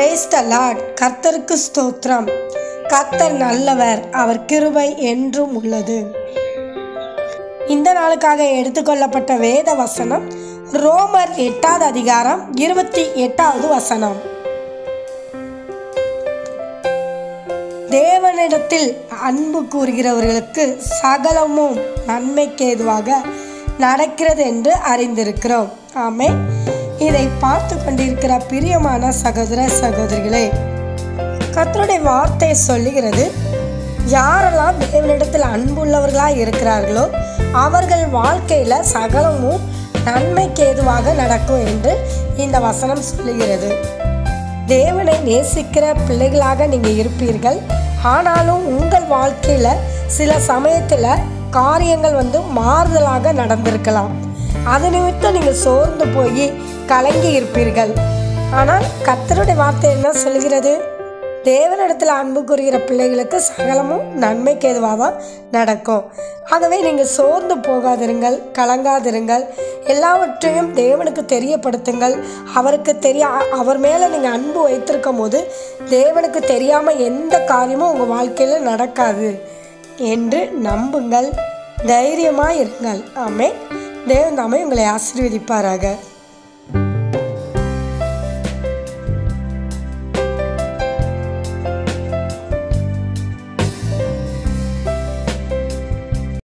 brace த Lord கர்த்தருக்கு ஸ்தோத்திரம் கர்த்தர் நல்லவர் அவர் கிருபை என்றும் உள்ளது இந்த நாளுக்காக எடுத்துக்கொள்ளப்பட்ட வேத வசனம் ரோமர் எட்டாவது அதிகாரம் இருபத்தி எட்டாவது வசனம் தேவனிடத்தில் அன்பு கூறுகிறவர்களுக்கு சகலமும் நன்மைக்கு ஏதுவாக நடக்கிறது என்று அறிந்திருக்கிறோம் ஆமே இதை பார்த்து கொண்டிருக்கிற பிரியமான சகோதர சகோதரிகளே கர்த்தருடைய வார்த்தை சொல்லுகிறது யாரெல்லாம் தேவனிடத்தில் அன்புள்ளவர்களாக இருக்கிறார்களோ அவர்கள் வாழ்க்கையில் சகலமும் நன்மைக்கு ஏதுவாக நடக்கும் என்று இந்த வசனம் சொல்லுகிறது தேவனை நேசிக்கிற பிள்ளைகளாக நீங்கள் இருப்பீர்கள் ஆனாலும் உங்கள் வாழ்க்கையில் சில சமயத்தில் காரியங்கள் வந்து மாறுதலாக நடந்திருக்கலாம் அது நிமித்தம் நீங்கள் சோர்ந்து போய் கலங்கி இருப்பீர்கள் ஆனால் கர்த்தருடைய வார்த்தை என்ன சொல்கிறது தேவனிடத்தில் அன்பு கூறுகிற பிள்ளைகளுக்கு சகலமும் நன்மைக்கு எதுவாக தான் நடக்கும் ஆகவே நீங்கள் சோர்ந்து போகாதிருங்கள் கலங்காதிருங்கள் எல்லாவற்றையும் தேவனுக்கு தெரியப்படுத்துங்கள் அவருக்கு தெரிய அவர் மேலே நீங்கள் அன்பு வைத்திருக்கும் போது தேவனுக்கு தெரியாமல் எந்த காரியமும் உங்கள் வாழ்க்கையில் நடக்காது என்று நம்புங்கள் தைரியமாக இருங்கள் ஆமே தேவன் தாமே உங்களை ஆசீர்வதிப்பாராக